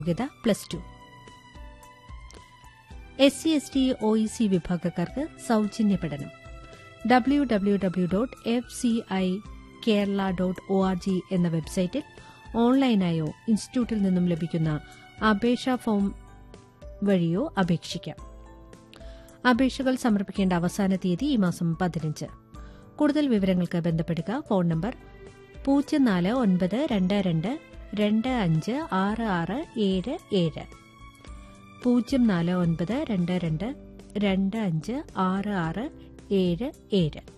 യോഗ്യത plus two S C S T O E C വിഭാഗക്കാർക്ക് സൌജന്യ പഠനം W W W dot F C I Kerala dot O R G എന്ന വെബ്സൈറ്റിൽ ഓൺലൈനായോ ഇൻസ്റ്റിറ്റ്യൂട്ടിൽ നിന്നും ലഭിക്കുന്ന അപേക്ഷാ ഫോം വഴിയോ അപേക്ഷിക്കാം അപേക്ഷകൾ സമർപ്പിക്കേണ്ട അവസാന തീയതി ഈ മാസം പതിനഞ്ച് കൂടുതൽ വിവരങ്ങൾക്ക് ബന്ധപ്പെടുക ഫോൺ നമ്പർ പൂജ്യം നാല് ഒൻപത് രണ്ട് രണ്ട് രണ്ട് അഞ്ച് ആറ് ആറ് ഏഴ് ഏഴ് പൂജ്യം നാല് ഒൻപത് രണ്ട് രണ്ട് രണ്ട് അഞ്ച് ആറ് ആറ് ഏഴ് ഏഴ്